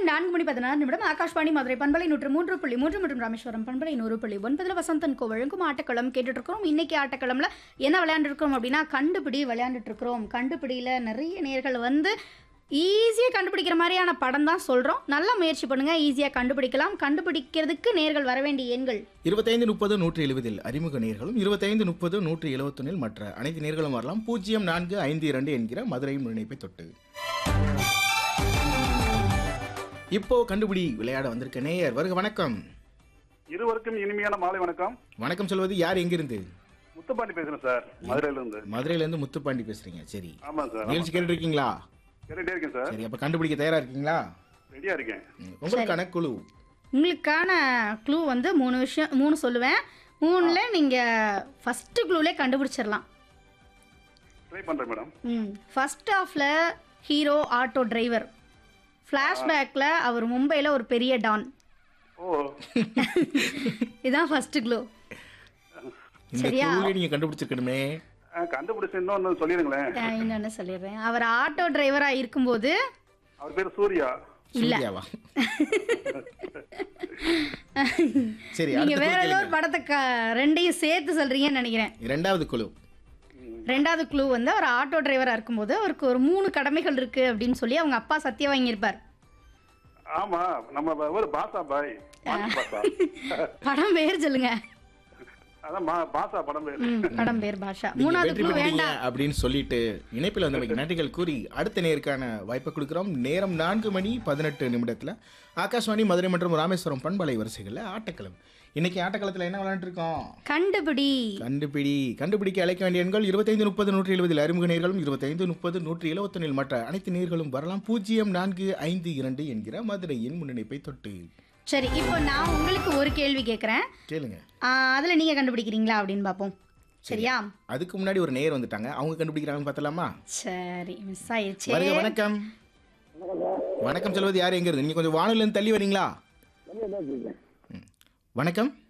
நான்கு மணி பதினாறு நிமிடம் ஆகாஷ்வாணி மதுரை பண்பலை நூற்று மூன்று புள்ளி மூன்று மற்றும் ராமேஸ்வரம் பண்பலை நூறு புள்ளி ஒன்பதுல வசந்தன் கோ வழங்கும் ஆட்டக்களம் கேட்டுட்டு இருக்கிறோம் இன்னைக்கு ஆட்டக்களம்ல என்ன விளையாண்டுருக்கோம் அப்படின்னா கண்டுபிடி விளையாண்டுட்டு இருக்கிறோம் கண்டுபிடியில நிறைய நேர்கள் வந்து ஈஸியாக கண்டுபிடிக்கிற மாதிரியான படம் தான் சொல்கிறோம் நல்லா முயற்சி பண்ணுங்க ஈஸியாக கண்டுபிடிக்கலாம் கண்டுபிடிக்கிறதுக்கு நேர்கள் வர வேண்டிய எண்கள் இருபத்தைந்து முப்பது நூற்றி எழுபதில் அறிமுக நேர்களும் இருபத்தைந்து முப்பது நூற்றி எழுபத்தொன்னில் மற்ற அனைத்து நேர்களும் வரலாம் பூஜ்ஜியம் நான்கு ஐந்து இரண்டு என்கிற மதுரை முன்னிணைப்பை தொட்டு இப்போ கண்டுபிடி விளையாட வந்திருக்க நேயர் வருக வணக்கம் இருவருக்கும் இனிமையான மாலை வணக்கம் வணக்கம் சொல்வது யார் எங்கிருந்து முத்துப்பாண்டி பேசுறேன் சார் மதுரையில இருந்து மதுரையில இருந்து முத்துப்பாண்டி பேசுறீங்க சரி ஆமா சார் நிகழ்ச்சி கேட்டு இருக்கீங்களா கேட்டுட்டே இருக்கேன் சார் சரி அப்ப கண்டுபிடிக்க தயாரா இருக்கீங்களா ரெடியா இருக்கேன் ம், உங்களுக்கான குழு உங்களுக்கான க்ளூ வந்து மூணு விஷயம் மூணு சொல்லுவேன் மூணில் நீங்கள் ஃபஸ்ட்டு க்ளூலே கண்டுபிடிச்சிடலாம் ட்ரை பண்றேன் மேடம் ம் ஃபர்ஸ்ட் ஹாஃபில் ஹீரோ ஆட்டோ டிரைவர் ஃப்ளாஷ்பேக்கில் அவர் மும்பையில் ஒரு பெரிய டான் ஓ இதுதான் ஃபர்ஸ்ட் க்ளூ இந்த சரியா? குழுவை நீங்க கண்டுபிடிச்சிருக்கணுமே ஆ, கண்டுபிடிச்சு இன்னொன்னு சொல்லிடுங்களேன் இன்னொன்று சொல்லிடுறேன் அவர் ஆட்டோ டிரைவராக இருக்கும்போது அவர் பேர் சூர்யா இல்ல. சூர்யாவா சரி நீங்கள் அடுத்த வேற குழு ஏதோ ஒரு கேளுங்க. படத்தை க ரெண்டையும் சேர்த்து சொல்கிறீங்கன்னு நினைக்கிறேன் இரண்டாவது குழு ரெண்டாவது க்ளூ வந்து அவர் ஆட்டோ டிரைவராக இருக்கும்போது அவருக்கு ஒரு மூணு கடமைகள் இருக்குது அப்படின்னு சொல்லி அவங்க அப்பா சத்தியம் வாங்கியிருப்பார் ஆமா நம்ம ஒரு பாசா பாய் மாட்டு பாசா படம் பேர் சொல்லுங்க அதான் மா- பாசா படம் பேர் ம், படம் பேர் பாஷா நீங்க மூணாவது வெற்றி க்ளூ பெற்றீங்க வேண்டாம் அப்படின்னு சொல்லிட்டு இணைப்பில் வந்தமைக்கு நன்றிகள் கூறி அடுத்த நேருக்கான வாய்ப்பை கொடுக்கிறோம் நேரம் நான்கு மணி பதினெட்டு நிமிடத்துல ஆகாஷ்வாணி மதுரை மற்றும் ராமேஸ்வரம் பண்பலை வரிசைகளில் ஆட்டக்களம் இன்னைக்கு ஆட்டக்களத்தில் என்ன விளையாண்டுருக்கோம் கண்டுபிடி கண்டுபிடி கண்டுபிடிக்க அழைக்க வேண்டிய எண்கள் இருபத்தைந்து முப்பது நூற்றி எழுபதில் அறிமுக நேர்களும் இருபத்தைந்து முப்பது நூற்றி எழுபத்தொன்னில் மற்ற அனைத்து நேர்களும் வரலாம் பூஜ்ஜியம் நான்கு ஐந்து இரண்டு என்கிற மதுரையின் முன்னிணைப்பை தொட்டு சரி இப்போ நான் உங்களுக்கு ஒரு கேள்வி கேட்குறேன் கேளுங்க அதில் நீங்கள் கண்டுபிடிக்கிறீங்களா அப்படின்னு பார்ப்போம் சரியா அதுக்கு முன்னாடி ஒரு நேர் வந்துட்டாங்க அவங்க கண்டுபிடிக்கிறாங்கன்னு பார்த்தலாமா சரி மிஸ் ஆயிடுச்சு வருக வணக்கம் வணக்கம் சொல்வது யார் எங்க இருந்து நீங்க கொஞ்சம் வானிலை இருந்து தள்ளி வரீங்களா ம். வணக்கம்